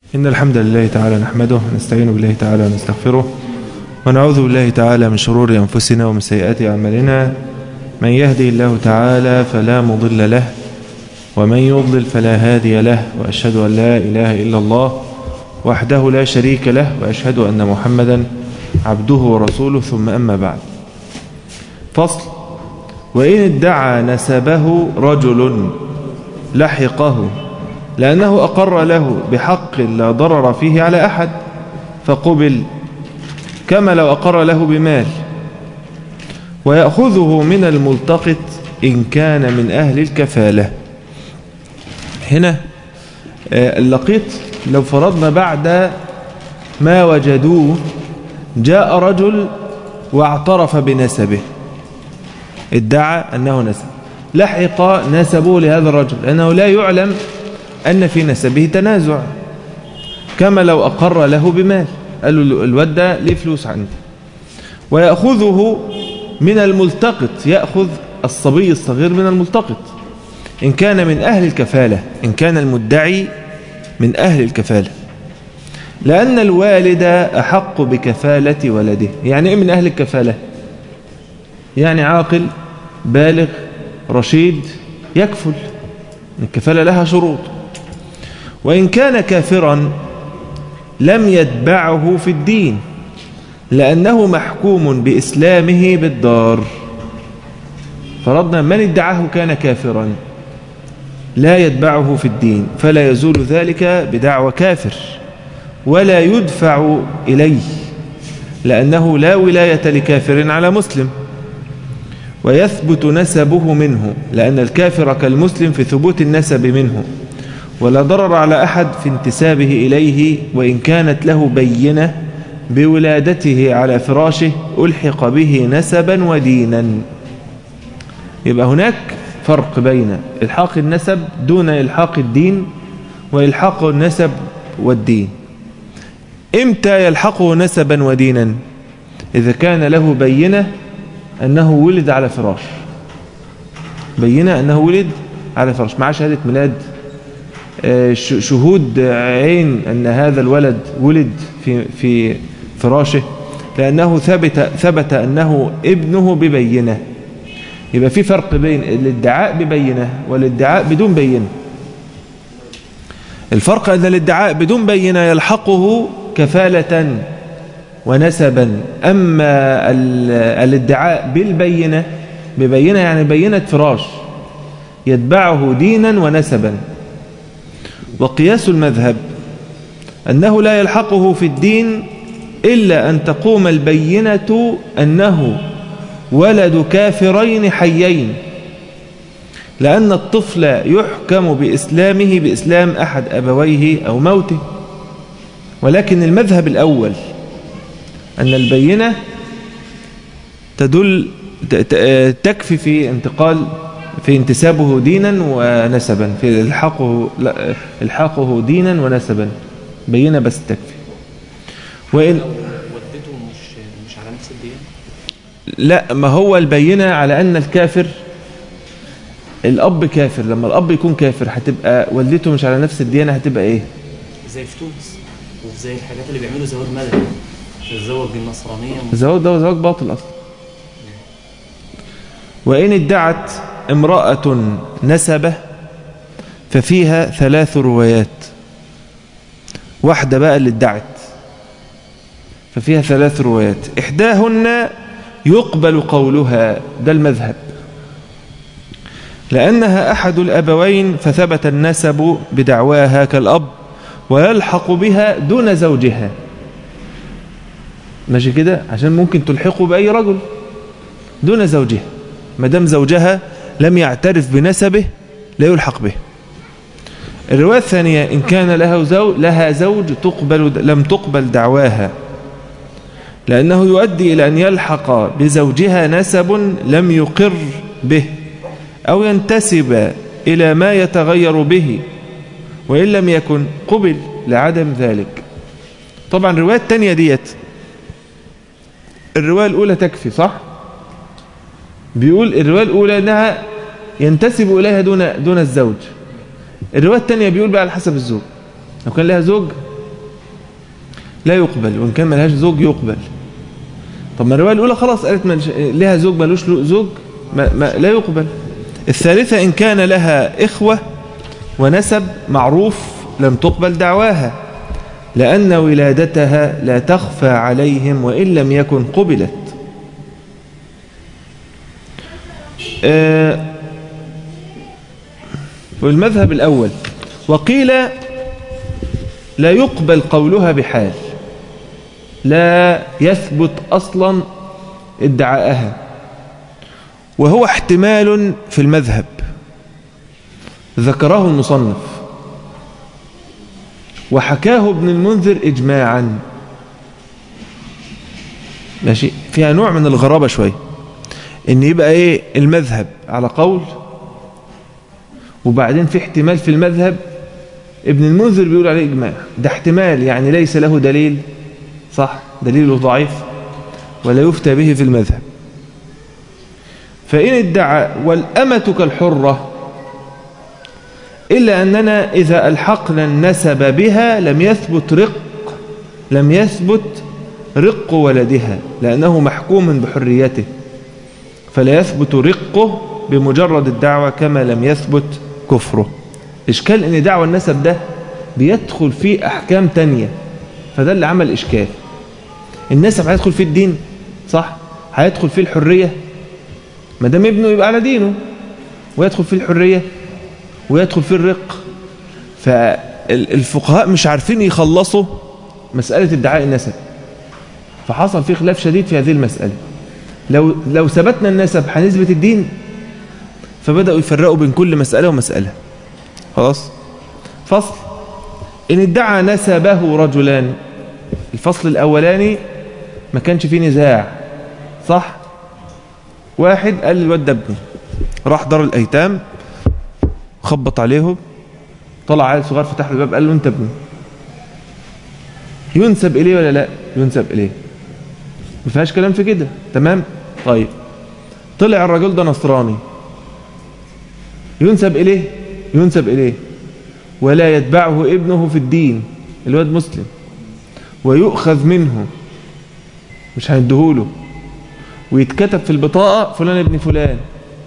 إن الحمد لله تعالى نحمده ونستعين بالله تعالى ونستغفره ونعوذ بالله تعالى من شرور أنفسنا ومن سيئات أعمالنا من يهدي الله تعالى فلا مضل له ومن يضلل فلا هادي له وأشهد أن لا إله إلا الله وحده لا شريك له وأشهد أن محمدا عبده ورسوله ثم أما بعد فصل وإن ادعى نسبه رجل لحقه لأنه أقر له بحق لا ضرر فيه على أحد فقبل كما لو أقر له بمال ويأخذه من الملتقط إن كان من أهل الكفالة هنا اللقيط لو فرضنا بعد ما وجدوه جاء رجل واعترف بنسبه ادعى أنه نسب لحق نسبه لهذا الرجل لأنه لا يعلم أن في نسبه تنازع كما لو أقر له بمال قال له الواد ده ليه فلوس عندي ويأخذه من الملتقط يأخذ الصبي الصغير من الملتقط إن كان من أهل الكفالة إن كان المدعي من أهل الكفالة لأن الوالد أحق بكفالة ولده يعني إيه من أهل الكفالة يعني عاقل بالغ رشيد يكفل الكفالة لها شروط وإن كان كافرا لم يتبعه في الدين لأنه محكوم بإسلامه بالدار فرضنا من ادعاه كان كافرا لا يتبعه في الدين فلا يزول ذلك بدعوى كافر ولا يدفع إليه لأنه لا ولاية لكافر على مسلم ويثبت نسبه منه لأن الكافر كالمسلم في ثبوت النسب منه ولا ضرر على أحد في انتسابه إليه وإن كانت له بينة بولادته على فراشه ألحق به نسبا ودينا يبقى هناك فرق بين إلحاق النسب دون إلحاق الدين وإلحاق النسب والدين إمتى يلحقه نسبا ودينا إذا كان له بينة أنه ولد على فراش بينة أنه ولد على فراش مع شهادة ميلاد شهود عين أن هذا الولد ولد في في فراشه لأنه ثبت ثبت أنه ابنه ببينة يبقى في فرق بين الادعاء ببينة والادعاء بدون بينة الفرق أن الادعاء بدون بينة يلحقه كفالة ونسبا أما الادعاء بالبينة ببينة يعني بينة فراش يتبعه دينا ونسبا وقياس المذهب أنه لا يلحقه في الدين إلا أن تقوم البينة أنه ولد كافرين حيين لأن الطفل يحكم بإسلامه بإسلام أحد أبويه أو موته ولكن المذهب الأول أن البينة تدل تكفي في انتقال في انتسابه دينا ونسبا في الحاقه الحاقه دينا ونسبا بينة بس تكفي وإن والدته مش مش على نفس الدين لا ما هو البينة على أن الكافر الأب كافر لما الأب يكون كافر هتبقى والدته مش على نفس الديانة هتبقى إيه زي في تونس وزي الحاجات اللي بيعملوا زواج مدني الزواج النصرانية الزواج ده زواج باطل أصلا وإن ادعت امرأة نسبة ففيها ثلاث روايات واحدة بقى اللي ادعت ففيها ثلاث روايات إحداهن يقبل قولها ده المذهب لأنها أحد الأبوين فثبت النسب بدعواها كالأب ويلحق بها دون زوجها ماشي كده عشان ممكن تلحقه بأي رجل دون زوجها مدام زوجها لم يعترف بنسبه لا يلحق به الرواية الثانية إن كان لها زوج, لها زوج تقبل لم تقبل دعواها لأنه يؤدي إلى أن يلحق بزوجها نسب لم يقر به أو ينتسب إلى ما يتغير به وإن لم يكن قبل لعدم ذلك طبعا الرواية الثانية ديت الرواية الأولى تكفي صح بيقول الرواية الأولى أنها ينتسب إليها دون دون الزوج الرواية الثانية بيقول بقى على حسب الزوج لو كان لها زوج لا يقبل وإن كان ملهاش زوج يقبل طب ما الرواية الأولى خلاص قالت ملش... لها زوج ملوش له زوج ما... ما... لا يقبل الثالثة إن كان لها إخوة ونسب معروف لم تقبل دعواها لأن ولادتها لا تخفى عليهم وإن لم يكن قبلت آه والمذهب الأول وقيل لا يقبل قولها بحال لا يثبت أصلا ادعاءها وهو احتمال في المذهب ذكره المصنف وحكاه ابن المنذر إجماعا ماشي فيها نوع من الغرابة شوية ان يبقى ايه المذهب على قول وبعدين في احتمال في المذهب ابن المنذر بيقول عليه إجماع ده احتمال يعني ليس له دليل صح دليله ضعيف ولا يفتى به في المذهب فإن ادعى والأمة كالحرة إلا أننا إذا ألحقنا النسب بها لم يثبت رق لم يثبت رق ولدها لأنه محكوم بحريته فلا يثبت رقه بمجرد الدعوة كما لم يثبت كفره إشكال أن دعوة النسب ده بيدخل فيه أحكام تانية فده اللي عمل إشكال النسب هيدخل فيه الدين صح هيدخل فيه الحرية ما دام ابنه يبقى على دينه ويدخل فيه الحرية ويدخل فيه الرق فالفقهاء مش عارفين يخلصوا مسألة ادعاء النسب فحصل فيه خلاف شديد في هذه المسألة لو لو ثبتنا النسب هنثبت الدين فبدأوا يفرقوا بين كل مسألة ومسألة خلاص فصل إن ادعى نسبه رجلان الفصل الأولاني ما كانش فيه نزاع صح واحد قال الواد ده ابني راح دار الأيتام خبط عليهم طلع عيل صغير فتح له الباب قال له انت ابني ينسب إليه ولا لا ينسب إليه ما فيهاش كلام في كده تمام طيب طلع الرجل ده نصراني ينسب إليه ينسب إليه ولا يتبعه ابنه في الدين الواد مسلم ويؤخذ منه مش هيديهوله ويتكتب في البطاقة فلان ابن فلان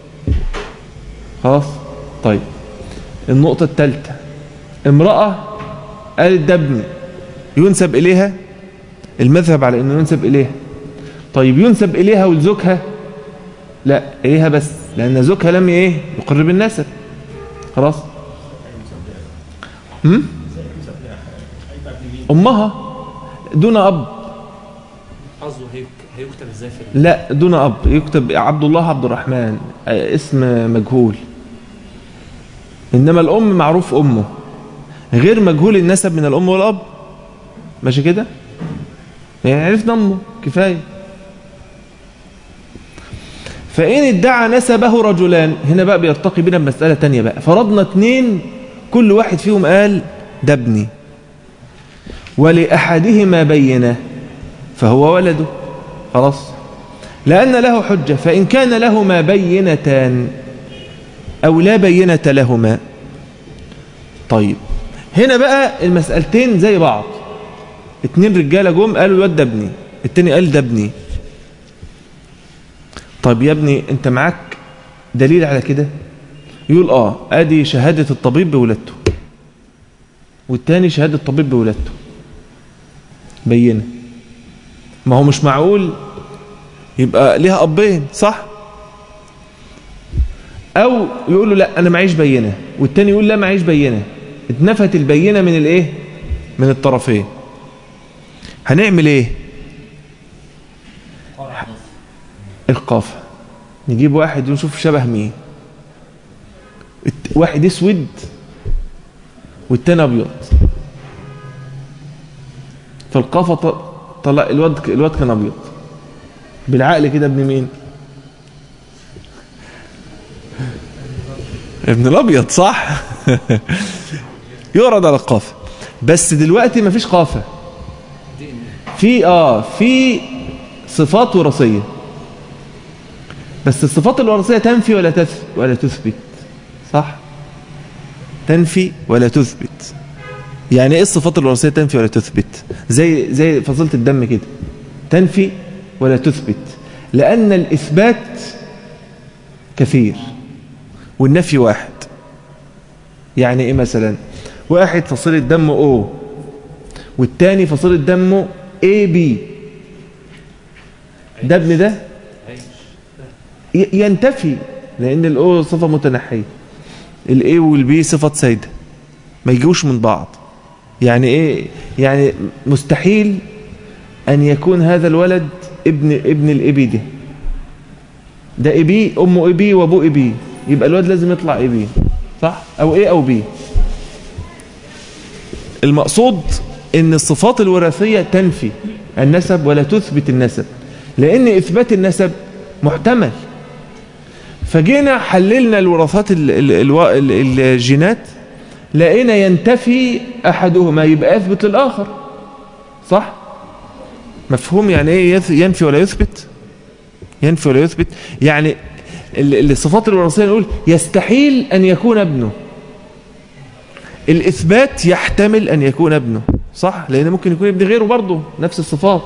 خلاص طيب النقطة الثالثة امرأة قالت ده ابني ينسب إليها المذهب على أنه ينسب إليها طيب ينسب إليها ولزوجها لا إليها بس لأن زوجها لم إيه يقرب النسب خلاص هم؟ أمها دون أب حظه هيك- هيكتب ازاي في لا دون أب يكتب عبد الله عبد الرحمن آه، اسم مجهول إنما الأم معروف أمه غير مجهول النسب من الأم والأب ماشي كده يعني عرفنا أمه كفاية فإن ادعى نسبه رجلان هنا بقى بيرتقي بنا بمسألة تانية بقى فرضنا اتنين كل واحد فيهم قال ده ابني ولأحدهما بينه فهو ولده خلاص لأن له حجة فإن كان لهما بينتان أو لا بينة لهما طيب هنا بقى المسألتين زي بعض اتنين رجالة جم قالوا الواد ده ابني التاني قال ده ابني طيب يا ابني انت معاك دليل على كده يقول اه ادي شهادة الطبيب بولادته والتاني شهادة الطبيب بولادته بينه ما هو مش معقول يبقى ليها أبين صح أو يقول له لا أنا معيش بينة والتاني يقول لا معيش بينة اتنفت البينة من الإيه من الطرفين هنعمل إيه القافة نجيب واحد ونشوف شبه مين الت- واحد اسود والتاني ابيض فالقافة ط- طلع الواد الواد كان ابيض بالعقل كده ابن مين ابن الابيض صح يورد على القافة بس دلوقتي مفيش قافة في اه في صفات وراثيه بس الصفات الوراثيه تنفي ولا تثبت ولا تثبت صح تنفي ولا تثبت يعني ايه الصفات الوراثيه تنفي ولا تثبت زي زي فصيله الدم كده تنفي ولا تثبت لان الاثبات كثير والنفي واحد يعني ايه مثلا واحد فصيله دم او والتاني فصيله دمه اي بي ده ابن ده ي- ينتفي لان الاو صفه متنحيه الاي والبي صفه سايده ما يجوش من بعض يعني ايه يعني مستحيل ان يكون هذا الولد ابن ابن الابي ده ده ابي امه ابي وابوه ابي يبقى الولد لازم يطلع ابي صح او ايه او بي المقصود ان الصفات الوراثيه تنفي النسب ولا تثبت النسب لان اثبات النسب محتمل فجينا حللنا الوراثات ال- ال- الو- ال- الجينات لقينا ينتفي احدهما يبقى يثبت للاخر صح مفهوم يعني ايه يث- ينفي ولا يثبت ينفي ولا يثبت يعني ال- الصفات الوراثيه نقول يستحيل ان يكون ابنه الاثبات يحتمل ان يكون ابنه صح لان ممكن يكون ابن غيره برضه نفس الصفات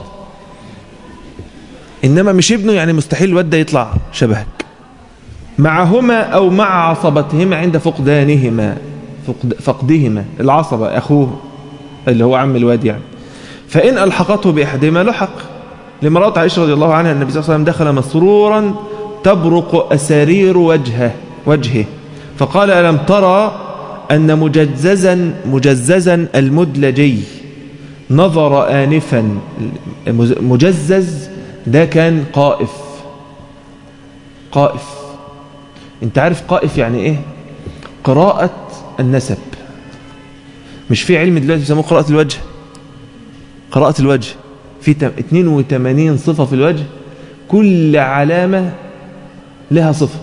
انما مش ابنه يعني مستحيل الواد ده يطلع شبهك معهما او مع عصبتهما عند فقدانهما فقد فقدهما العصبه اخوه اللي هو عم الواد يعني فان الحقته باحدهما لحق لمرأة عائشة رضي الله عنها النبي صلى الله عليه وسلم دخل مسرورا تبرق أسارير وجهه وجهه فقال ألم ترى أن مجززا مجززا المدلجي نظر آنفا مجزز ده كان قائف قائف انت عارف قائف يعني ايه قراءة النسب مش في علم دلوقتي بيسموه قراءة الوجه قراءة الوجه في تم- 82 صفة في الوجه كل علامة لها صفة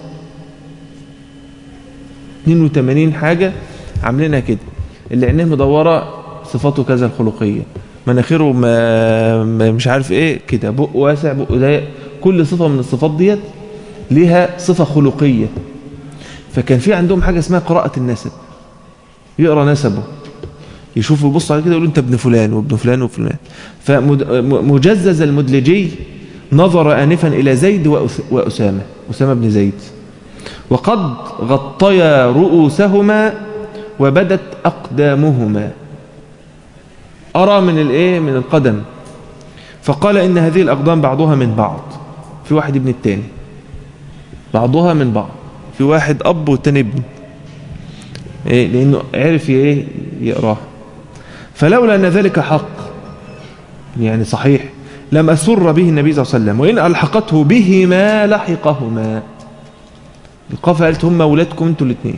82 حاجة عاملينها كده اللي عينيه مدورة صفاته كذا الخلقية مناخيره ما ما- مش عارف ايه كده بق واسع بق ضيق كل صفة من الصفات ديت ليها صفة خلقية فكان في عندهم حاجة اسمها قراءة النسب يقرأ نسبه يشوف يبص عليه كده يقول له انت ابن فلان وابن فلان وفلان فمجزز المدلجي نظر آنفا إلى زيد وأس- وأسامة أسامة بن زيد وقد غطيا رؤوسهما وبدت أقدامهما أرى من الإيه من القدم فقال إن هذه الأقدام بعضها من بعض في واحد ابن التاني بعضها من بعض في واحد أب والتاني ابن إيه لأنه عرف إيه يقراه فلولا أن ذلك حق يعني صحيح لما سر به النبي صلى الله عليه وسلم وإن ألحقته بهما لحقهما القافة قالت هم أولادكم أنتوا الاثنين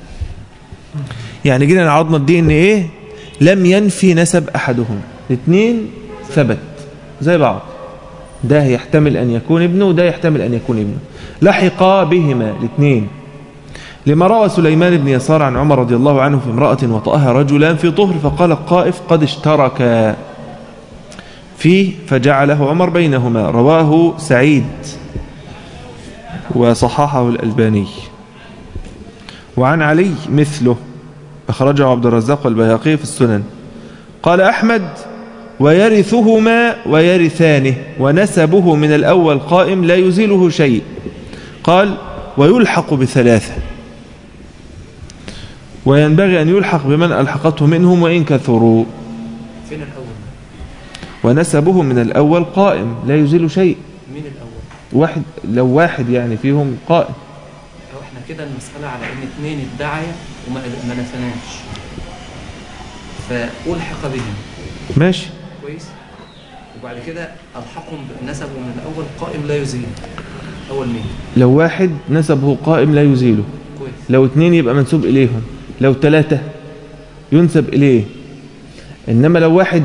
يعني جينا عرضنا الدي ان ايه لم ينفي نسب أحدهم الاثنين ثبت زي بعض ده يحتمل أن يكون ابنه وده يحتمل أن يكون ابنه لحقا بهما الاثنين لما روى سليمان بن يسار عن عمر رضي الله عنه في امرأة وطأها رجلان في طهر فقال القائف قد اشتركا فيه فجعله عمر بينهما رواه سعيد وصححه الألباني وعن علي مثله أخرجه عبد الرزاق والبيهقي في السنن قال أحمد ويرثهما ويرثانه ونسبه من الأول قائم لا يزيله شيء قال ويلحق بثلاثة وينبغي أن يلحق بمن ألحقته منهم وإن كثروا فين الأول؟ ونسبه من الأول قائم لا يزيل شيء مين الأول؟ واحد لو واحد يعني فيهم قائم أو احنا كده المسألة على إن اتنين ادعيا وما ما نفناش فألحق بهم ماشي كويس وبعد كده ألحقهم بنسبه من الأول قائم لا يزيل أول مين؟ لو واحد نسبه قائم لا يزيله كويس لو اتنين يبقى منسوب إليهم لو ثلاثة ينسب إليه إنما لو واحد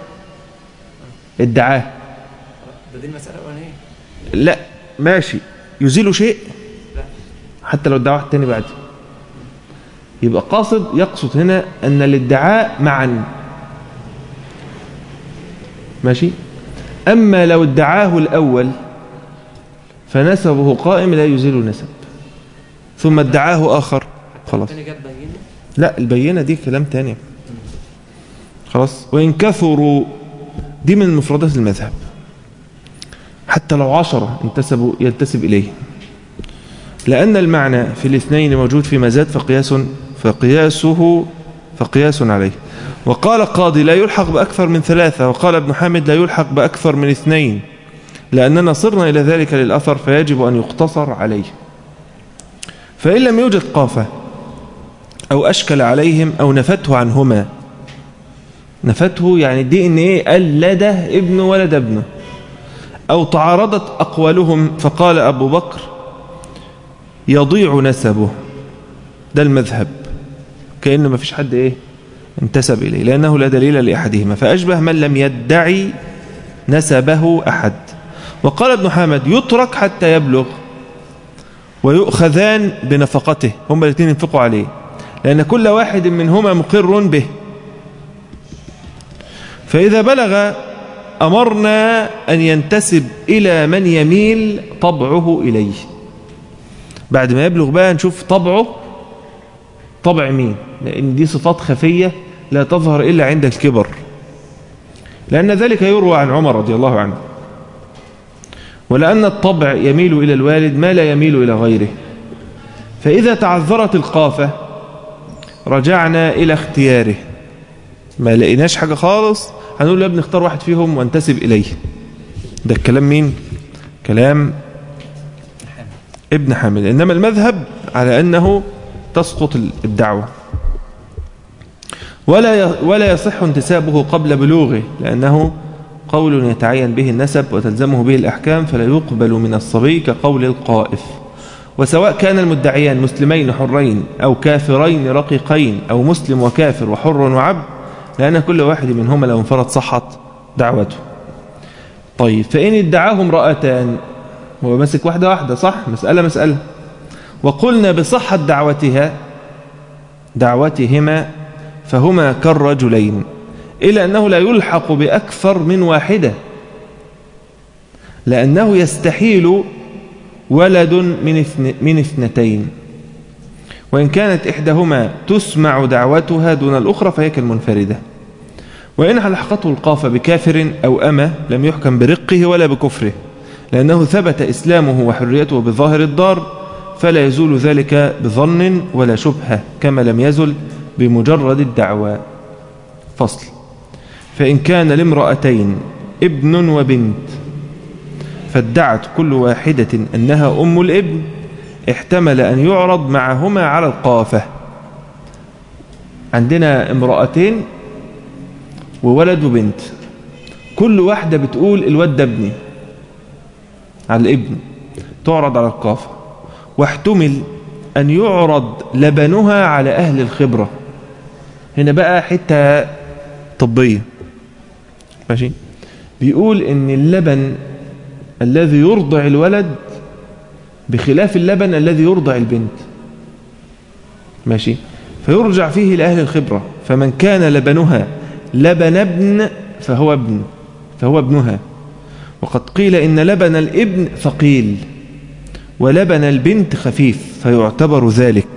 ادعاه ده دي المسألة الأولانية لا ماشي يزيل شيء لا حتى لو ادعى واحد تاني بعده يبقى قاصد يقصد هنا أن الادعاء معا ماشي أما لو ادعاه الأول فنسبه قائم لا يزيل نسب ثم ادعاه آخر خلاص التاني جاب بينه لا البينة دي كلام تاني خلاص وإن كثروا دي من مفردات المذهب حتى لو عشرة انتسبوا ينتسب إليه لأن المعنى في الاثنين موجود فيما زاد فقياس فقياسه فقياس عليه وقال قاضي لا يلحق بأكثر من ثلاثة وقال ابن حامد لا يلحق بأكثر من اثنين لأننا صرنا إلى ذلك للأثر فيجب أن يقتصر عليه فإن لم يوجد قافة أو أشكل عليهم أو نفته عنهما نفته يعني دي إن إيه قلده ابن ولد ابنه أو تعارضت أقوالهم فقال أبو بكر يضيع نسبه ده المذهب كأنه ما فيش حد إيه انتسب إليه لأنه لا دليل لأحدهما فأشبه من لم يدعي نسبه أحد وقال ابن حامد يترك حتى يبلغ ويؤخذان بنفقته هم الاثنين ينفقوا عليه لأن كل واحد منهما مقر به فإذا بلغ أمرنا أن ينتسب إلى من يميل طبعه إليه بعد ما يبلغ بقى نشوف طبعه طبع مين لأن دي صفات خفية لا تظهر إلا عند الكبر لأن ذلك يروى عن عمر رضي الله عنه ولأن الطبع يميل إلى الوالد ما لا يميل إلى غيره فإذا تعذرت القافة رجعنا إلى اختياره ما لقيناش حاجة خالص هنقول له يا ابني اختار واحد فيهم وانتسب إليه ده الكلام مين كلام ابن حامد إنما المذهب على أنه تسقط الدعوة ولا ولا يصح انتسابه قبل بلوغه لأنه قول يتعين به النسب وتلزمه به الأحكام فلا يقبل من الصبي كقول القائف وسواء كان المدعيان مسلمين حرين أو كافرين رقيقين أو مسلم وكافر وحر وعبد لأن كل واحد منهما لو انفرد صحت دعوته طيب فإن ادعاه امرأتان هو ماسك واحدة واحدة صح مسألة مسألة وقلنا بصحة دعوتها دعوتهما فهما كالرجلين إلى أنه لا يلحق بأكثر من واحدة لأنه يستحيل ولد من, اثن من اثنتين وإن كانت إحداهما تسمع دعوتها دون الأخرى فهي كالمنفردة وإن ألحقته القافة بكافر أو أمة لم يحكم برقه ولا بكفره لأنه ثبت إسلامه وحريته بظاهر الدار فلا يزول ذلك بظن ولا شبهة كما لم يزل بمجرد الدعوى فصل فإن كان لامرأتين ابن وبنت فادعت كل واحدة أنها أم الابن احتمل أن يعرض معهما على القافة عندنا امرأتين وولد وبنت كل واحدة بتقول الواد ده ابني على الابن تعرض على القافة واحتمل أن يعرض لبنها على أهل الخبرة هنا بقى حتة طبية ماشي بيقول ان اللبن الذي يرضع الولد بخلاف اللبن الذي يرضع البنت ماشي فيرجع فيه لأهل الخبرة فمن كان لبنها لبن ابن فهو ابن فهو ابنها وقد قيل إن لبن الابن ثقيل ولبن البنت خفيف فيعتبر ذلك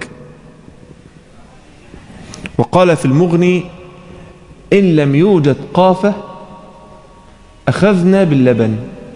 وقال في المغني إن لم يوجد قافة أخذنا باللبن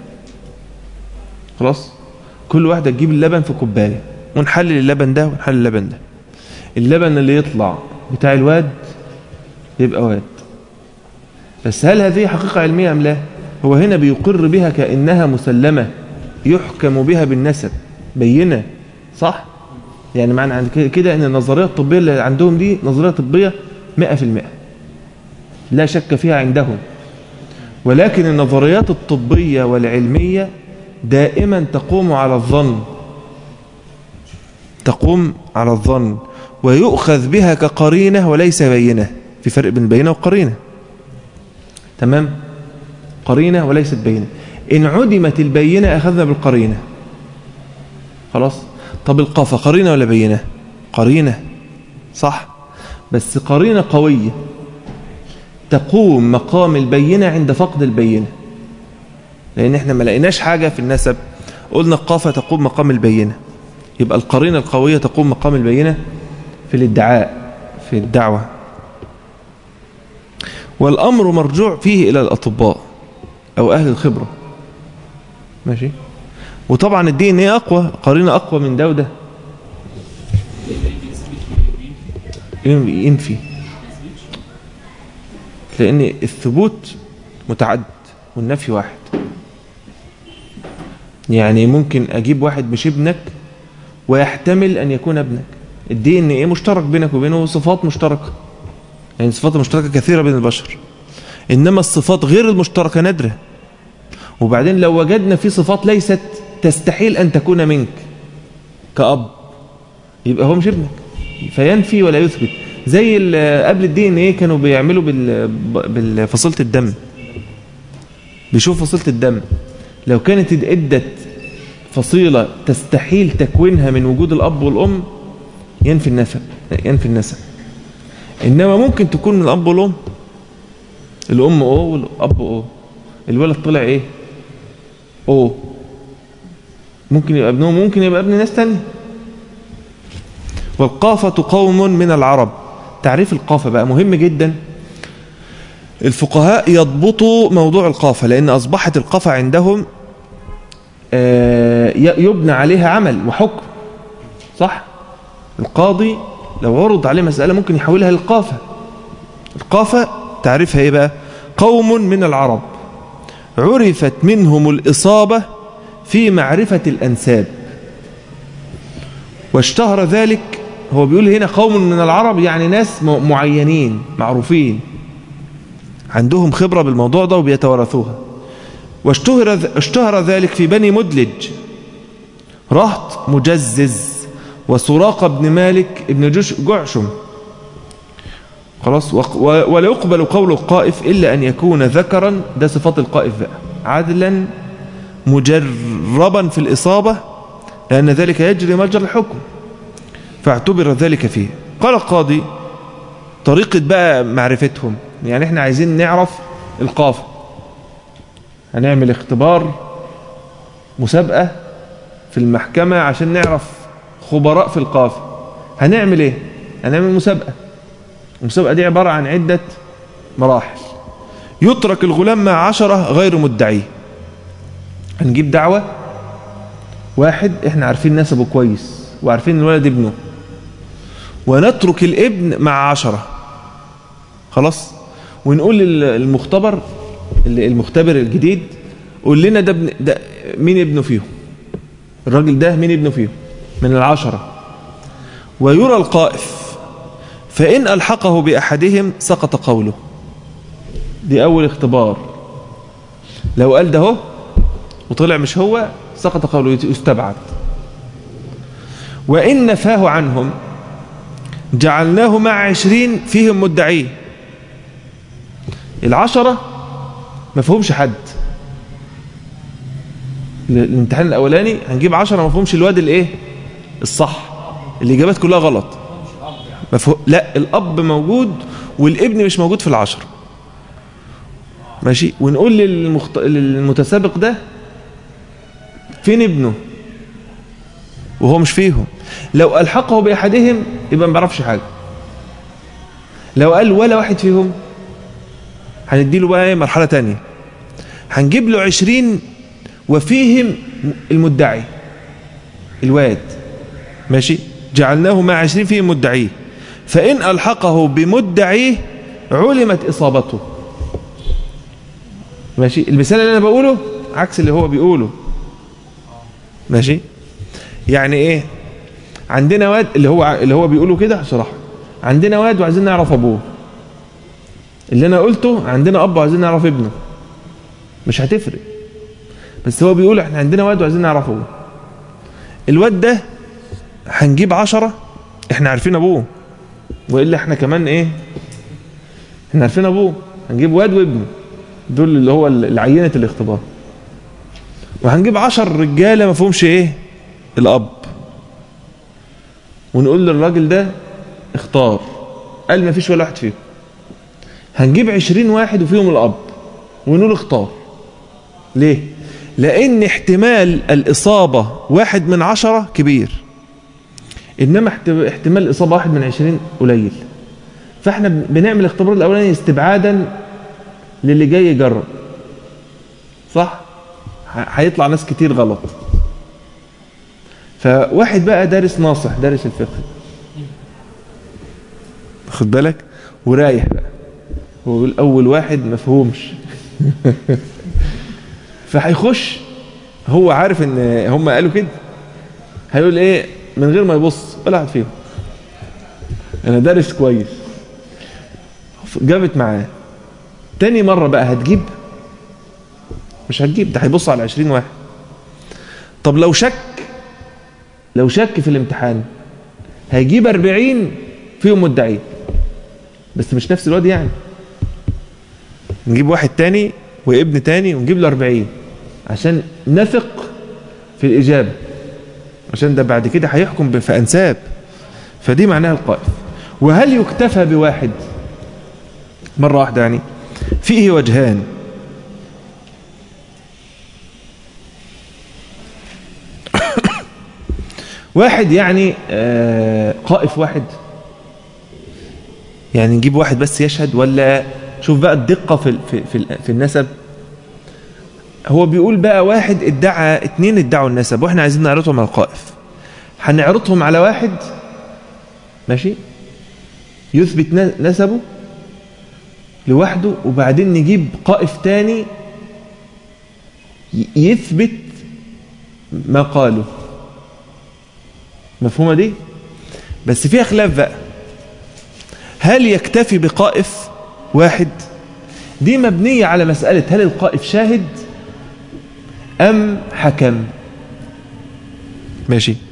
خلاص كل واحدة تجيب اللبن في كوباية ونحلل اللبن ده ونحلل اللبن ده اللبن اللي يطلع بتاع الواد يبقى واد بس هل هذه حقيقة علمية أم لا هو هنا بيقر بها كأنها مسلمة يحكم بها بالنسب بينة صح يعني معنى عند كده ان النظرية الطبية اللي عندهم دي نظرية طبية مئة في المئة لا شك فيها عندهم ولكن النظريات الطبية والعلمية دائما تقوم على الظن تقوم على الظن ويؤخذ بها كقرينة وليس بينة في فرق بين بينة وقرينة تمام قرينة وليست بينة إن عدمت البينة أخذنا بالقرينة خلاص طب القافة قرينة ولا بينة قرينة صح بس قرينة قوية تقوم مقام البينة عند فقد البينة لأن احنا ما لقيناش حاجة في النسب قلنا القافة تقوم مقام البينة يبقى القرينة القوية تقوم مقام البينة في الادعاء في الدعوة والأمر مرجوع فيه إلى الأطباء أو أهل الخبرة ماشي وطبعا الدي ان ايه أقوى قرينة أقوى من ده وده ينفي لأن الثبوت متعدد والنفي واحد يعني ممكن أجيب واحد مش ابنك ويحتمل أن يكون ابنك الدي ان ايه مشترك بينك وبينه صفات مشتركة يعني صفات مشتركة كثيرة بين البشر إنما الصفات غير المشتركة نادرة وبعدين لو وجدنا في صفات ليست تستحيل أن تكون منك كأب يبقى هو مش ابنك فينفي ولا يثبت زي قبل الدي ان ايه كانوا بيعملوا بالفصيله الدم بيشوف فصيله الدم لو كانت ادت فصيله تستحيل تكوينها من وجود الاب والام ينفي النسب ينفي النسب انما ممكن تكون من الاب والام الام او والاب او الولد طلع ايه او ممكن يبقى ابنهم ممكن يبقى ابن ناس تانية والقافة قوم من العرب تعريف القافة بقى مهم جدا الفقهاء يضبطوا موضوع القافة لأن أصبحت القافة عندهم يبنى عليها عمل وحكم صح القاضي لو عرض عليه مسألة ممكن يحولها للقافة القافة تعريفها ايه بقى قوم من العرب عرفت منهم الإصابة في معرفة الأنساب واشتهر ذلك هو بيقول هنا قوم من العرب يعني ناس معينين معروفين عندهم خبرة بالموضوع ده وبيتورثوها واشتهر اشتهر ذلك في بني مدلج رهط مجزز وسراقة بن مالك ابن جعشم خلاص ولا يقبل قول القائف إلا أن يكون ذكرا ده صفات القائف بقى عدلا مجربا في الإصابة لأن ذلك يجري مجرى الحكم فاعتبر ذلك فيه قال القاضي طريقة بقى معرفتهم يعني احنا عايزين نعرف القافة هنعمل اختبار مسابقة في المحكمة عشان نعرف خبراء في القافة هنعمل ايه هنعمل مسابقة المسابقة دي عبارة عن عدة مراحل يترك الغلام مع عشرة غير مدعيه هنجيب دعوة واحد احنا عارفين نسبه كويس وعارفين الولد ابنه ونترك الابن مع عشرة خلاص ونقول للمختبر المختبر الجديد قول لنا ده, ابن ده مين ابنه فيهم الراجل ده مين ابنه فيهم من العشرة ويرى القائف فإن ألحقه بأحدهم سقط قوله دي أول اختبار لو قال ده هو وطلع مش هو سقط قوله يستبعد وإن نفاه عنهم جعلناه مع عشرين فيهم مدعين العشرة ما فيهمش حد الامتحان الأولاني هنجيب عشرة ما فيهمش الواد الايه الصح الإجابات كلها غلط مفهوم لا الأب موجود والابن مش موجود في العشرة ماشي ونقول للمخت... للمتسابق ده فين ابنه وهو مش فيهم لو ألحقه بأحدهم يبقى ما بيعرفش حاجة لو قال ولا واحد فيهم هنديله بقى مرحلة تانية هنجيب له عشرين وفيهم المدعي الواد ماشي جعلناه مع عشرين فيهم مدعيه فإن ألحقه بمدعيه علمت إصابته ماشي المثال اللي أنا بقوله عكس اللي هو بيقوله ماشي يعني ايه عندنا واد اللي هو اللي هو بيقوله كده صراحه عندنا واد وعايزين نعرف ابوه اللي انا قلته عندنا اب وعايزين نعرف ابنه مش هتفرق بس هو بيقول احنا عندنا واد وعايزين نعرف ابوه الواد ده هنجيب عشرة احنا عارفين ابوه والا احنا كمان ايه احنا عارفين ابوه هنجيب واد وابنه دول اللي هو العينة الاختبار وهنجيب عشر رجالة ما فيهمش ايه الاب ونقول للراجل ده اختار قال ما فيش ولا واحد فيهم هنجيب عشرين واحد وفيهم الاب ونقول اختار ليه لان احتمال الاصابة واحد من عشرة كبير انما احتمال الاصابة واحد من عشرين قليل فاحنا بنعمل الاختبار الاولاني استبعادا للي جاي يجرب صح ه- هيطلع ناس كتير غلط فواحد بقى دارس ناصح دارس الفقه خد بالك ورايح بقى هو يقول اول واحد مفهومش فهيخش هو عارف ان هم قالوا كده هيقول ايه من غير ما يبص ولا واحد فيهم انا دارس كويس جابت معاه تاني مرة بقى هتجيب مش هتجيب ده هيبص على 20 واحد طب لو شك لو شك في الامتحان هيجيب 40 فيهم مدعين بس مش نفس الواد يعني نجيب واحد تاني وابن تاني ونجيب له 40 عشان نثق في الإجابة عشان ده بعد كده هيحكم ب- في أنساب فدي معناها القائف وهل يكتفى بواحد مرة واحدة يعني فيه وجهان واحد يعني آه، قائف واحد يعني نجيب واحد بس يشهد ولا شوف بقى الدقة في في في, في النسب هو بيقول بقى واحد ادعى اتنين ادعوا النسب واحنا عايزين نعرضهم على القائف هنعرضهم على واحد ماشي يثبت ن- نسبه لوحده وبعدين نجيب قائف تاني ي- يثبت ما قاله مفهومة دي بس فيها خلاف بقى هل يكتفي بقائف واحد دي مبنية على مسألة هل القائف شاهد أم حكم ماشي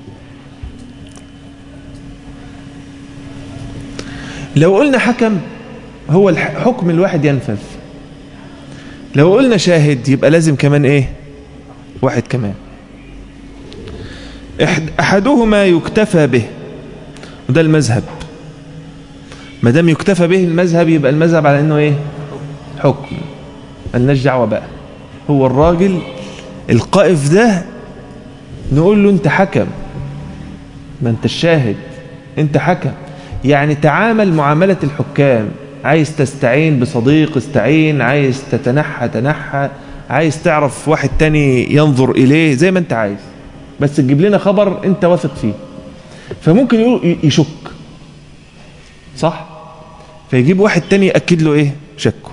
لو قلنا حكم هو الح- حكم الواحد ينفذ لو قلنا شاهد يبقى لازم كمان ايه واحد كمان إحد- احدهما يكتفى به وده المذهب ما دام يكتفى به المذهب يبقى المذهب على انه ايه حكم ملناش دعوه بقى هو الراجل القائف ده نقول له انت حكم ما انت الشاهد انت حكم يعني تعامل معاملة الحكام عايز تستعين بصديق استعين عايز تتنحى تنحى عايز تعرف واحد تاني ينظر إليه زي ما انت عايز بس تجيب لنا خبر انت واثق فيه فممكن يقول يشك صح فيجيب واحد تاني يأكد له ايه شكه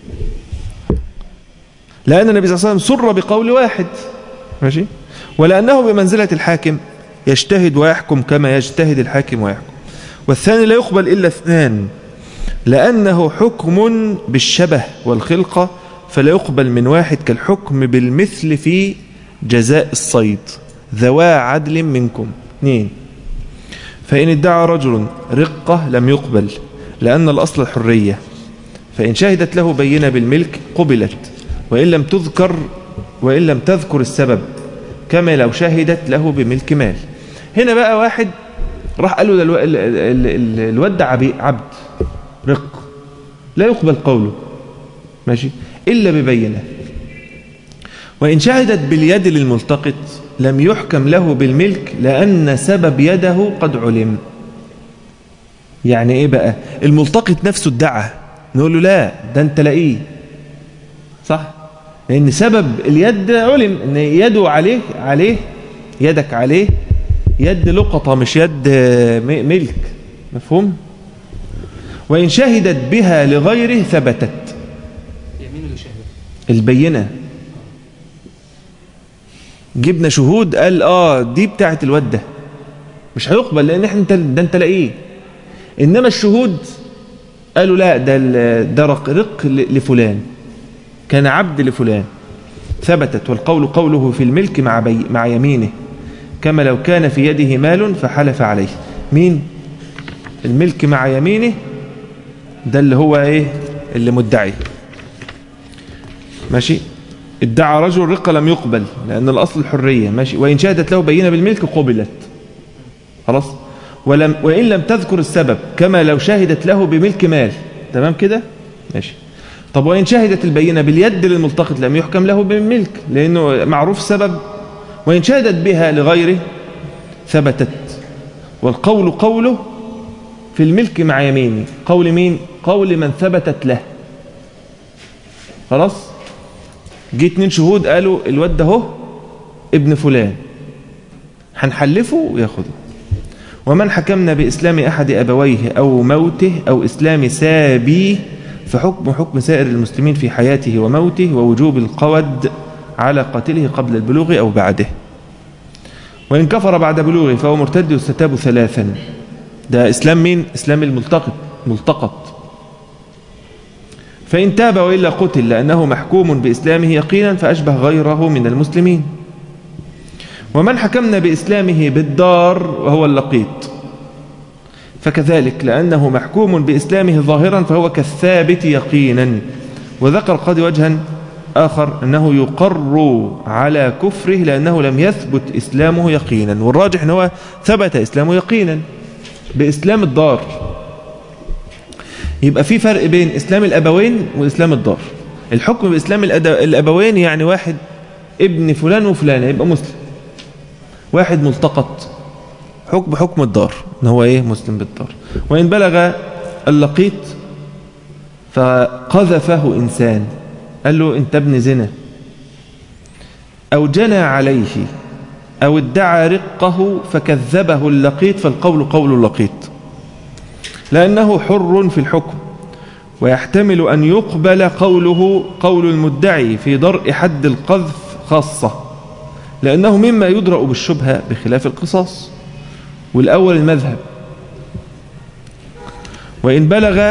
لأن النبي صلى الله عليه وسلم سر بقول واحد ماشي ولأنه بمنزلة الحاكم يجتهد ويحكم كما يجتهد الحاكم ويحكم والثاني لا يقبل إلا اثنان لأنه حكم بالشبه والخلقة فلا يقبل من واحد كالحكم بالمثل في جزاء الصيد ذوا عدل منكم اثنين فإن ادعى رجل رقة لم يقبل لأن الأصل الحرية فإن شهدت له بينة بالملك قبلت وإن لم تذكر وإن لم تذكر السبب كما لو شهدت له بملك مال هنا بقى واحد راح قال له ده الو- ال- ال- ال- الواد ده عبي- عبد رق لا يقبل قوله ماشي إلا ببينة وإن شهدت باليد للملتقط لم يحكم له بالملك لأن سبب يده قد علم يعني إيه بقى الملتقط نفسه ادعى نقول له لا ده أنت لاقيه صح لأن سبب اليد علم أن يده عليه عليه يدك عليه يد لقطة مش يد م- ملك مفهوم وإن شهدت بها لغيره ثبتت يمين اللي شهد البينة جبنا شهود قال اه دي بتاعت الواد ده مش هيقبل لان احنا انت ده انت لاقيه انما الشهود قالوا لا ده ال- ده رق, رق ل- لفلان كان عبد لفلان ثبتت والقول قوله في الملك مع بي مع يمينه كما لو كان في يده مال فحلف عليه مين الملك مع يمينه ده اللي هو ايه اللي مدعي ماشي ادعى رجل رقة لم يقبل لأن الأصل الحرية ماشي وإن شهدت له بينة بالملك قبلت خلاص ولم وإن لم تذكر السبب كما لو شهدت له بملك مال تمام كده ماشي طب وإن شهدت البينة باليد للملتقط لم يحكم له بالملك لأنه معروف سبب وإن شهدت بها لغيره ثبتت والقول قوله في الملك مع يمينه قول مين قول من ثبتت له خلاص جه اتنين شهود قالوا الواد ده اهو ابن فلان هنحلفه وياخده ومن حكمنا بإسلام أحد أبويه أو موته أو إسلام سابيه فحكم حكم سائر المسلمين في حياته وموته ووجوب القود على قاتله قبل البلوغ أو بعده وإن كفر بعد بلوغه فهو مرتد يستتاب ثلاثا ده إسلام مين؟ إسلام الملتقط ملتقط فإن تاب وإلا قتل لأنه محكوم بإسلامه يقينا فأشبه غيره من المسلمين ومن حكمنا بإسلامه بالدار وهو اللقيط فكذلك لأنه محكوم بإسلامه ظاهرا فهو كالثابت يقينا وذكر القاضي وجها آخر أنه يقر على كفره لأنه لم يثبت إسلامه يقينا والراجح أنه ثبت إسلامه يقينا بإسلام الدار يبقى في فرق بين إسلام الأبوين وإسلام الدار الحكم بإسلام الأبوين يعني واحد ابن فلان وفلان يبقى مسلم واحد ملتقط حكم حكم الدار ان هو ايه مسلم بالدار وان بلغ اللقيط فقذفه انسان قال له انت ابن زنا او جنى عليه او ادعى رقه فكذبه اللقيط فالقول قول اللقيط لانه حر في الحكم ويحتمل ان يقبل قوله قول المدعي في درء حد القذف خاصه لأنه مما يدرأ بالشبهة بخلاف القصاص والأول المذهب وإن بلغ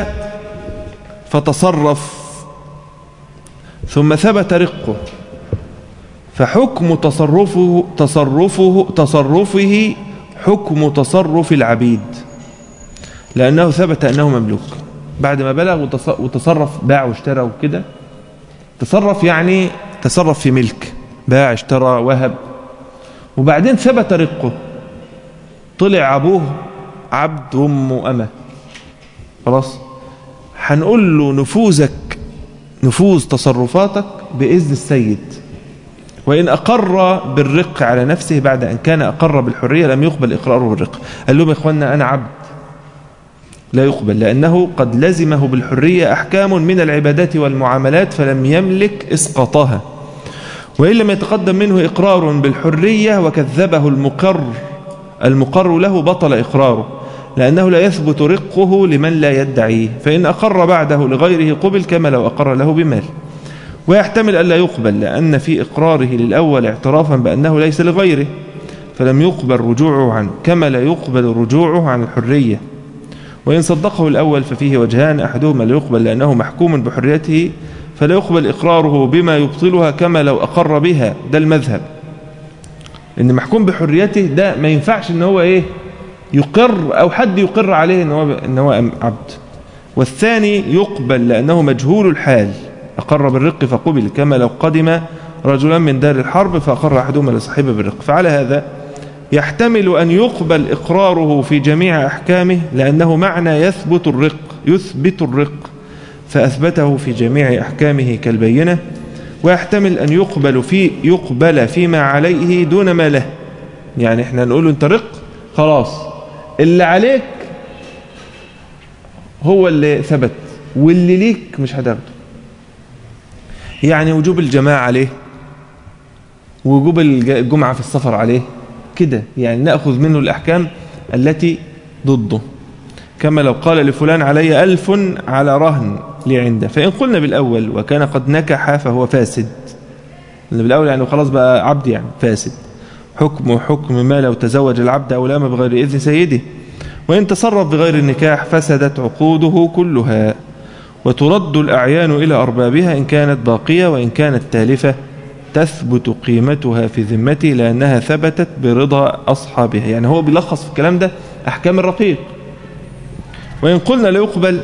فتصرف ثم ثبت رقه فحكم تصرفه تصرفه تصرفه حكم تصرف العبيد لأنه ثبت أنه مملوك بعد ما بلغ وتصرف باع واشترى وكده تصرف يعني تصرف في ملك باع اشترى وهب وبعدين ثبت رقه طلع أبوه عبد وأمه أمة خلاص هنقول له نفوذك نفوذ تصرفاتك بإذن السيد وإن أقر بالرق على نفسه بعد أن كان أقر بالحرية لم يقبل إقراره بالرق قال لهم يا إخوانا أنا عبد لا يقبل لأنه قد لزمه بالحرية أحكام من العبادات والمعاملات فلم يملك إسقاطها وإن لم يتقدم منه إقرار بالحرية وكذبه المقر المقر له بطل إقراره لأنه لا يثبت رقه لمن لا يدعيه فإن أقر بعده لغيره قبل كما لو أقر له بمال ويحتمل ألا يقبل لأن في إقراره للأول اعترافا بأنه ليس لغيره فلم يقبل رجوعه عنه كما لا يقبل رجوعه عن الحرية وإن صدقه الأول ففيه وجهان أحدهما لا يقبل لأنه محكوم بحريته فلا يقبل إقراره بما يبطلها كما لو أقر بها ده المذهب إن محكوم بحريته ده ما ينفعش إن هو إيه يقر أو حد يقر عليه إن هو, إن هو عبد والثاني يقبل لأنه مجهول الحال أقر بالرق فقبل كما لو قدم رجلا من دار الحرب فأقر أحدهما لصاحبه بالرق فعلى هذا يحتمل أن يقبل إقراره في جميع أحكامه لأنه معنى يثبت الرق يثبت الرق فأثبته في جميع أحكامه كالبينة ويحتمل أن يقبل في يقبل فيما عليه دون ما له يعني احنا نقول له انت رق خلاص اللي عليك هو اللي ثبت واللي ليك مش هتاخده يعني وجوب الجماعة عليه وجوب الجمعة في السفر عليه كده يعني نأخذ منه الأحكام التي ضده كما لو قال لفلان علي ألف على رهن لي عنده فإن قلنا بالأول وكان قد نكح فهو فاسد اللي بالأول يعني خلاص بقى عبد يعني فاسد حكم حكم ما لو تزوج العبد أو لام بغير إذن سيده وإن تصرف بغير النكاح فسدت عقوده كلها وترد الأعيان إلى أربابها إن كانت باقية وإن كانت تالفة تثبت قيمتها في ذمته لأنها ثبتت برضا أصحابها يعني هو بيلخص في الكلام ده أحكام الرقيق وإن قلنا لا يقبل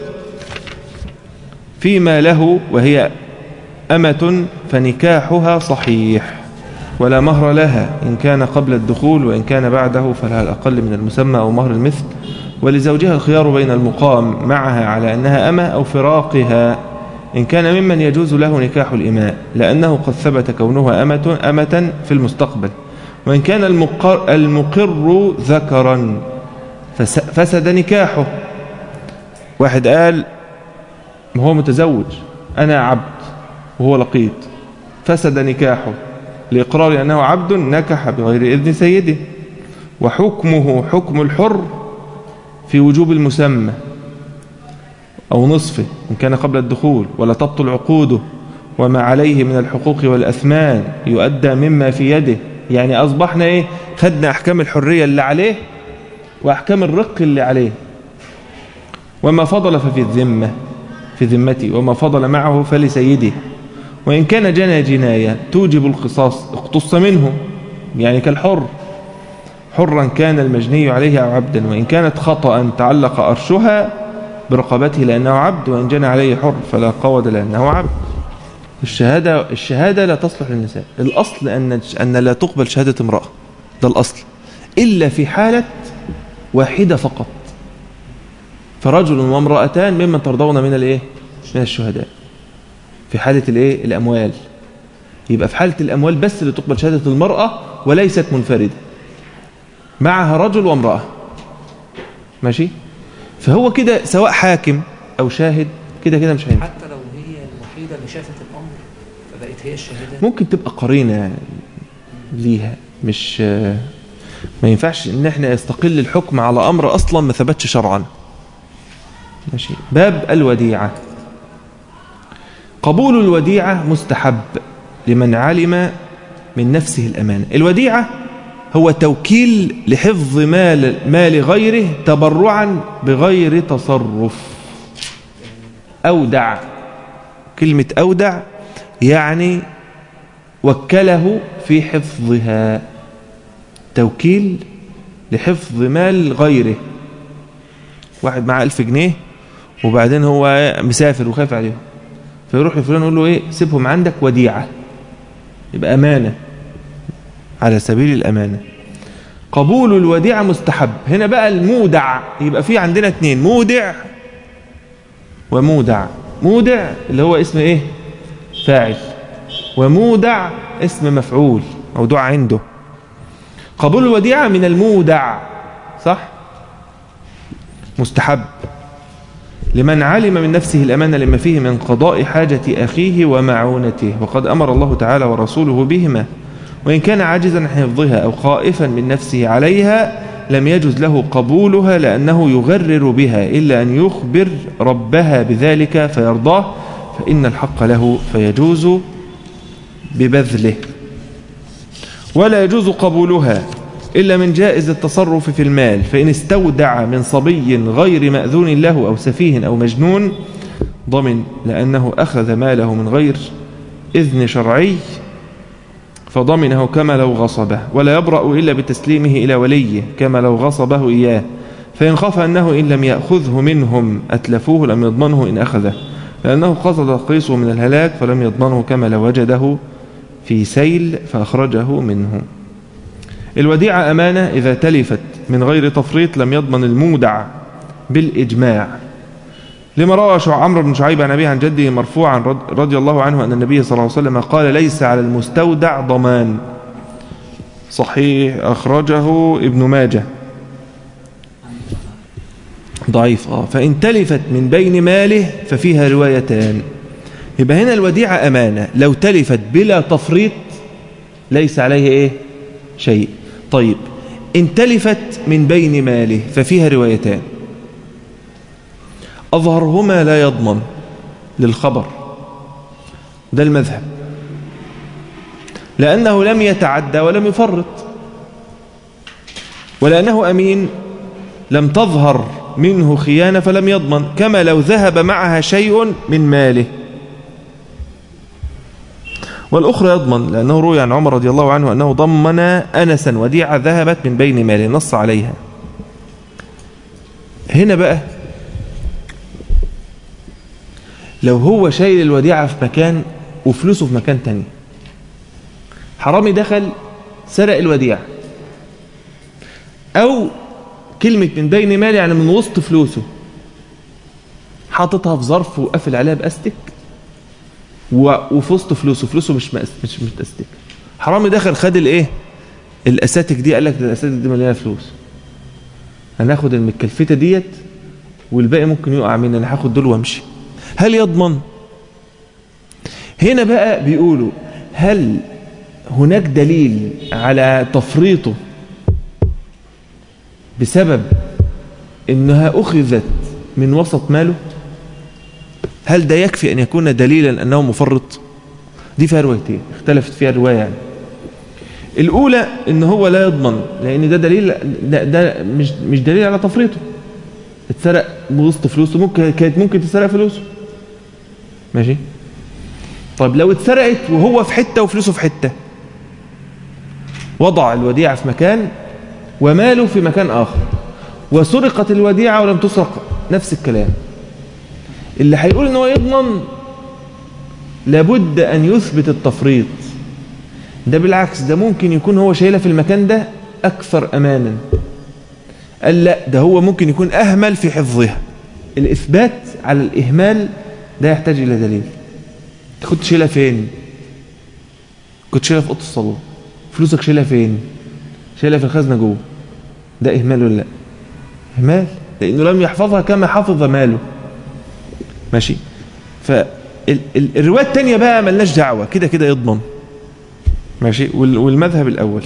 فيما له وهي أمة فنكاحها صحيح ولا مهر لها إن كان قبل الدخول وإن كان بعده فلها الأقل من المسمى أو مهر المثل ولزوجها الخيار بين المقام معها على أنها أمة أو فراقها إن كان ممن يجوز له نكاح الإماء لأنه قد ثبت كونها أمة, أمة في المستقبل وإن كان المقر, المقر ذكرا فسد نكاحه واحد قال ما هو متزوج أنا عبد وهو لقيط فسد نكاحه لإقرار أنه عبد نكح بغير إذن سيده وحكمه حكم الحر في وجوب المسمى أو نصفه إن كان قبل الدخول ولا تبطل عقوده وما عليه من الحقوق والأثمان يؤدى مما في يده يعني أصبحنا إيه خدنا أحكام الحرية اللي عليه وأحكام الرق اللي عليه وما فضل ففي الذمة في ذمتي وما فضل معه فلسيده وإن كان جنى جناية توجب القصاص اقتص منه يعني كالحر حرا كان المجني عليه أو عبدا وإن كانت خطأ تعلق أرشها برقبته لأنه عبد وإن جنى عليه حر فلا قود لأنه عبد الشهادة, الشهادة لا تصلح للنساء الأصل أن, أن لا تقبل شهادة امرأة ده الأصل إلا في حالة واحدة فقط فرجل وامرأتان ممن ترضون من الايه من الشهداء في حالة الايه الأموال يبقى في حالة الأموال بس اللي تقبل شهادة المرأة وليست منفردة معها رجل وامرأة ماشي فهو كده سواء حاكم أو شاهد كده كده مش هينفع حتى لو هي الوحيدة اللي شافت الأمر فبقت هي الشهادة ممكن تبقى قرينة ليها مش ما ينفعش ان احنا يستقل الحكم على امر اصلا ما ثبتش شرعا ماشي باب الوديعة قبول الوديعة مستحب لمن علم من نفسه الأمانة الوديعة هو توكيل لحفظ مال, مال غيره تبرعا بغير تصرف أودع كلمة أودع يعني وكله في حفظها توكيل لحفظ مال غيره واحد معاه ألف جنيه وبعدين هو مسافر وخايف عليهم فيروح لفلان يقول له ايه سيبهم عندك وديعة يبقى أمانة على سبيل الأمانة قبول الوديعة مستحب هنا بقى المودع يبقى في عندنا اتنين مودع ومودع مودع اللي هو اسم ايه فاعل ومودع اسم مفعول موضوع عنده قبول الوديعة من المودع صح مستحب لمن علم من نفسه الأمانة لما فيه من قضاء حاجة أخيه ومعونته وقد أمر الله تعالى ورسوله بهما وإن كان عاجزا عن حفظها أو خائفا من نفسه عليها لم يجز له قبولها لأنه يغرر بها إلا أن يخبر ربها بذلك فيرضاه فإن الحق له فيجوز ببذله ولا يجوز قبولها إلا من جائز التصرف في المال فإن استودع من صبي غير مأذون له أو سفيه أو مجنون ضمن لأنه أخذ ماله من غير إذن شرعي فضمنه كما لو غصبه ولا يبرأ إلا بتسليمه إلى وليه كما لو غصبه إياه فإن خاف أنه إن لم يأخذه منهم أتلفوه لم يضمنه إن أخذه لأنه قصد تقيسه من الهلاك فلم يضمنه كما لو وجده في سيل فأخرجه منه الوديعة أمانة إذا تلفت من غير تفريط لم يضمن المودع بالإجماع لما روى عمرو بن شعيب عن أبيه عن جده مرفوعا رضي الله عنه أن النبي صلى الله عليه وسلم قال ليس على المستودع ضمان صحيح أخرجه ابن ماجه ضعيف آه فإن تلفت من بين ماله ففيها روايتان يبقى هنا الوديعة أمانة لو تلفت بلا تفريط ليس عليه إيه شيء طيب إن تلفت من بين ماله ففيها روايتان أظهرهما لا يضمن للخبر ده المذهب لأنه لم يتعدى ولم يفرط ولأنه أمين لم تظهر منه خيانة فلم يضمن كما لو ذهب معها شيء من ماله والأخرى يضمن لأنه روي عن عمر رضي الله عنه أنه ضمن أنسا وديعة ذهبت من بين ماله نص عليها هنا بقى لو هو شايل الوديعة في مكان وفلوسه في مكان تاني حرامي دخل سرق الوديعة أو كلمة من بين مالي يعني من وسط فلوسه حاططها في ظرف وقافل عليها بأستك وفي وسط فلوسه فلوسه مش مش مش متأستك حرامي دخل خد الايه الاساتك دي قال لك ده الاساتك دي مليانه فلوس هناخد المتكلفته ديت والباقي ممكن يقع مني انا هاخد دول وامشي هل يضمن هنا بقى بيقولوا هل هناك دليل على تفريطه بسبب انها اخذت من وسط ماله هل ده يكفي ان يكون دليلا انه مفرط دي فيها روايتين اختلفت فيها الروايه يعني الاولى ان هو لا يضمن لان ده دليل ده, ده مش مش دليل على تفريطه اتسرق بوسط فلوسه ممكن كانت ممكن تسرق فلوسه ماشي طيب لو اتسرقت وهو في حته وفلوسه في حته وضع الوديعه في مكان وماله في مكان اخر وسرقت الوديعه ولم تسرق نفس الكلام اللي هيقول ان هو يضمن لابد ان يثبت التفريط ده بالعكس ده ممكن يكون هو شايلها في المكان ده اكثر امانا قال لا ده هو ممكن يكون اهمل في حفظها الاثبات على الاهمال ده يحتاج الى دليل انت كنت شايلها فين كنت شايلها في اوضه الصالون فلوسك شايلها فين شايلها في الخزنه جوه ده اهمال ولا لا اهمال لانه لم يحفظها كما حفظ ماله ماشي فالروايه الثانيه بقى ملناش دعوه كده كده يضمن ماشي والمذهب الاول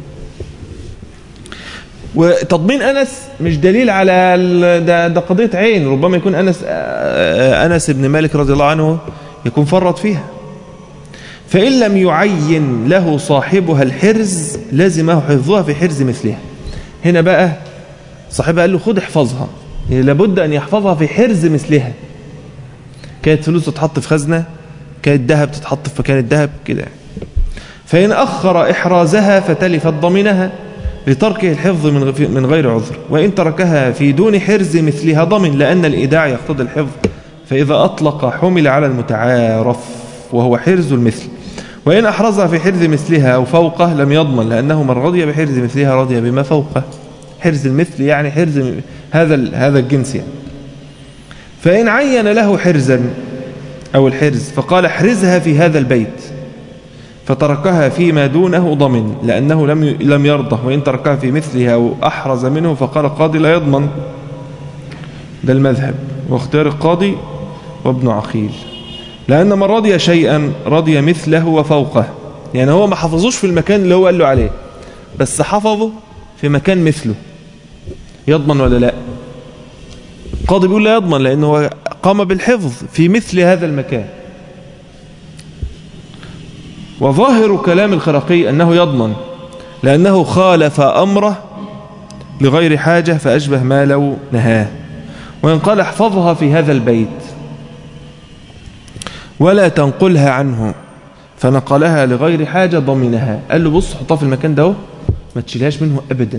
وتضمين انس مش دليل على ده, ده قضيه عين ربما يكون انس انس بن مالك رضي الله عنه يكون فرط فيها فان لم يعين له صاحبها الحرز لزمه حفظها في حرز مثلها هنا بقى صاحبها قال له خد احفظها يعني لابد ان يحفظها في حرز مثلها كانت فلوس تتحط في خزنه كانت ذهب تتحط في مكان الذهب كده فإن أخر إحرازها فتلفت ضمنها لتركه الحفظ من من غير عذر وإن تركها في دون حرز مثلها ضمن لأن الإيداع يقتضي الحفظ فإذا أطلق حمل على المتعارف وهو حرز المثل وإن أحرزها في حرز مثلها أو فوقه لم يضمن لأنه من رضي بحرز مثلها رضي بما فوقه حرز المثل يعني حرز هذا هذا الجنس يعني فإن عين له حرزا أو الحرز فقال احرزها في هذا البيت فتركها فيما دونه ضمن لأنه لم لم يرضه وإن تركها في مثلها أو أحرز منه فقال القاضي لا يضمن ده المذهب واختيار القاضي وابن عقيل لأن من رضي شيئا رضي مثله وفوقه يعني هو ما حفظوش في المكان اللي هو قال له عليه بس حفظه في مكان مثله يضمن ولا لا القاضي بيقول لا يضمن لأنه قام بالحفظ في مثل هذا المكان وظاهر كلام الخرقي أنه يضمن لأنه خالف أمره لغير حاجة فأشبه ما لو نهاه وإن قال احفظها في هذا البيت ولا تنقلها عنه فنقلها لغير حاجة ضمنها قال له بص حطها في المكان ده ما تشيلهاش منه أبدا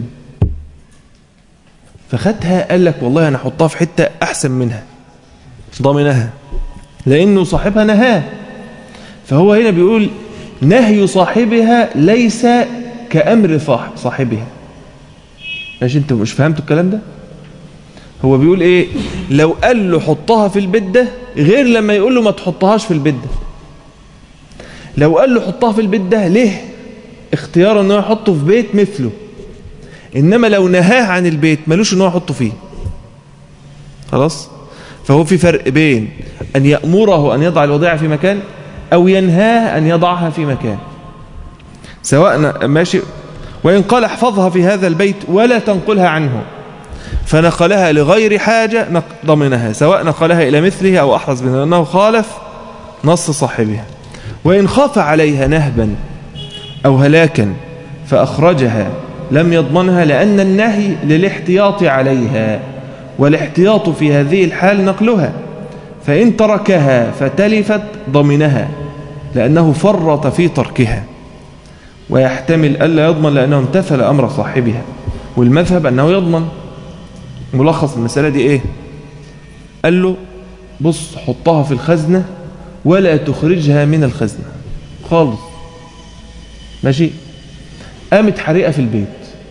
فخدها قال لك والله أنا حطها في حتة أحسن منها ضمنها لأنه صاحبها نهاه فهو هنا بيقول نهي صاحبها ليس كأمر صاحبها ماشي انت مش فهمتوا الكلام ده هو بيقول ايه لو قال له حطها في البيت ده غير لما يقول له ما تحطهاش في البيت ده لو قال له حطها في البيت ده ليه اختيار انه يحطه في بيت مثله انما لو نهاه عن البيت ملوش ان هو يحطه فيه خلاص فهو في فرق بين ان يأمره ان يضع الوضيعة في مكان أو ينهاه أن يضعها في مكان سواء ماشي وإن قال احفظها في هذا البيت ولا تنقلها عنه فنقلها لغير حاجة ضمنها سواء نقلها إلى مثله أو أحرز منه لأنه خالف نص صاحبها وإن خاف عليها نهبا أو هلاكا فأخرجها لم يضمنها لأن النهي للاحتياط عليها والاحتياط في هذه الحال نقلها فإن تركها فتلفت ضمنها لأنه فرط في تركها ويحتمل ألا يضمن لأنه امتثل أمر صاحبها والمذهب أنه يضمن ملخص المسألة دي إيه قال له بص حطها في الخزنة ولا تخرجها من الخزنة خالص ماشي قامت حريقة في البيت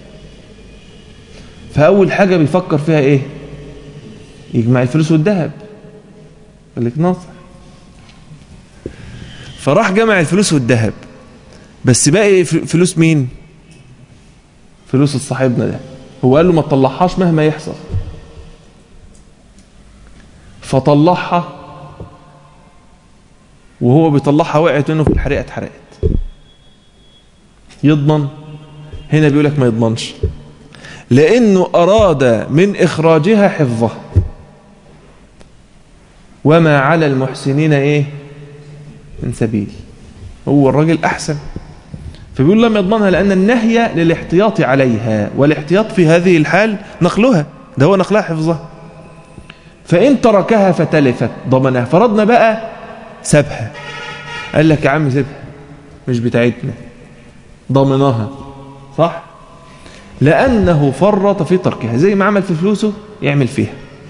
فأول حاجة بيفكر فيها إيه يجمع الفلوس والذهب قال لك ناصح فراح جمع الفلوس والذهب بس باقي فلوس مين فلوس صاحبنا ده هو قال له ما تطلعهاش مهما يحصل فطلعها وهو بيطلعها وقعت منه في الحريقة اتحرقت يضمن هنا بيقول لك ما يضمنش لأنه أراد من إخراجها حفظه وما على المحسنين إيه من سبيل هو الراجل أحسن فبيقول لم يضمنها لأن النهي للاحتياط عليها والاحتياط في هذه الحال نقلها ده هو نقلها حفظها فإن تركها فتلفت ضمنها فرضنا بقى سابها قال لك يا عم سيبها مش بتاعتنا ضمناها صح لأنه فرط في تركها زي ما عمل في فلوسه يعمل فيها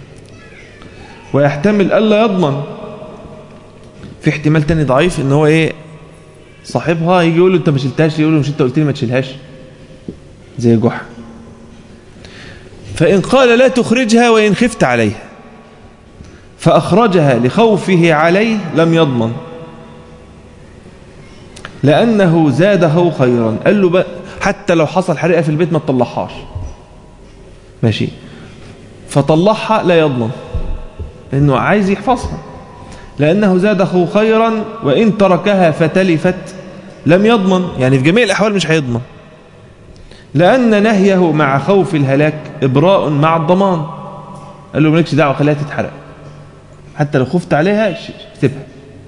ويحتمل ألا يضمن في احتمال تاني ضعيف ان هو ايه صاحبها يجي يقول له انت ما شلتهاش يقول له مش انت قلت لي ما تشيلهاش زي جحا فإن قال لا تخرجها وإن خفت عليها فأخرجها لخوفه عليه لم يضمن لأنه زاده خيرا قال له بقى حتى لو حصل حريقة في البيت ما تطلعهاش ماشي فطلعها لا يضمن لأنه عايز يحفظها لأنه زاده خيرا وإن تركها فتلفت لم يضمن يعني في جميع الأحوال مش هيضمن لأن نهيه مع خوف الهلاك إبراء مع الضمان قال له مالكش دعوة خليها تتحرق حتى لو خفت عليها سيبها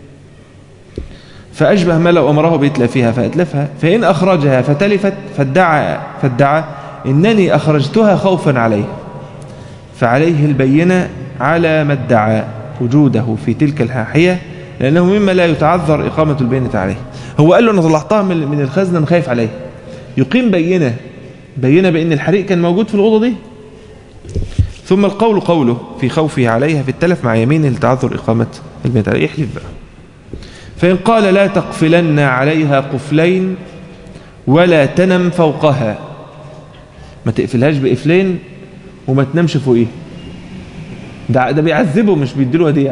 فأشبه ما لو أمره بإتلافها فأتلفها فإن أخرجها فتلفت فادعى, فادعى إنني أخرجتها خوفا عليه فعليه البينة على ما ادعى وجوده في تلك الحاحية لأنه مما لا يتعذر إقامة البينة عليه هو قال له أنا طلعتها من من الخزنة أنا خايف عليه يقيم بينة بينة بأن الحريق كان موجود في الأوضة دي ثم القول قوله في خوفه عليها في التلف مع يمينه لتعذر إقامة البينة عليه يحلف بقى فإن قال لا تقفلن عليها قفلين ولا تنم فوقها ما تقفلهاش بقفلين وما تنامش فوقيه ده, ده بيعذبه مش بيديله هدية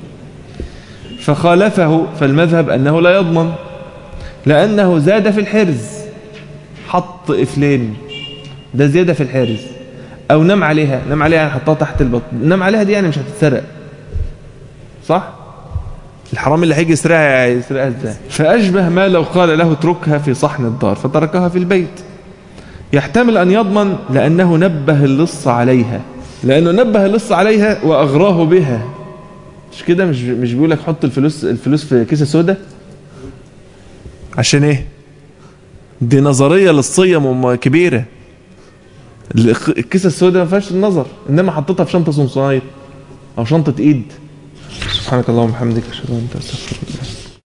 فخالفه فالمذهب أنه لا يضمن لأنه زاد في الحرز حط قفلين ده زيادة في الحرز أو نام عليها نام عليها حطها تحت البطن نام عليها دي يعني مش هتتسرق صح؟ الحرام اللي هيجي يسرقها يسرقها ازاي فأشبه ما لو قال له اتركها في صحن الدار فتركها في البيت يحتمل أن يضمن لأنه نبه اللص عليها لأنه نبه اللص عليها وأغراه بها مش كده مش مش بيقول لك حط الفلوس الفلوس في كيسة سودة عشان ايه دي نظرية لصية كبيرة الكيسة السوداء ما فيهاش النظر انما حطيتها في شنطة سمسونايت او شنطة ايد سبحانك اللهم وبحمدك اشهد ان لا اله الا انت استغفرك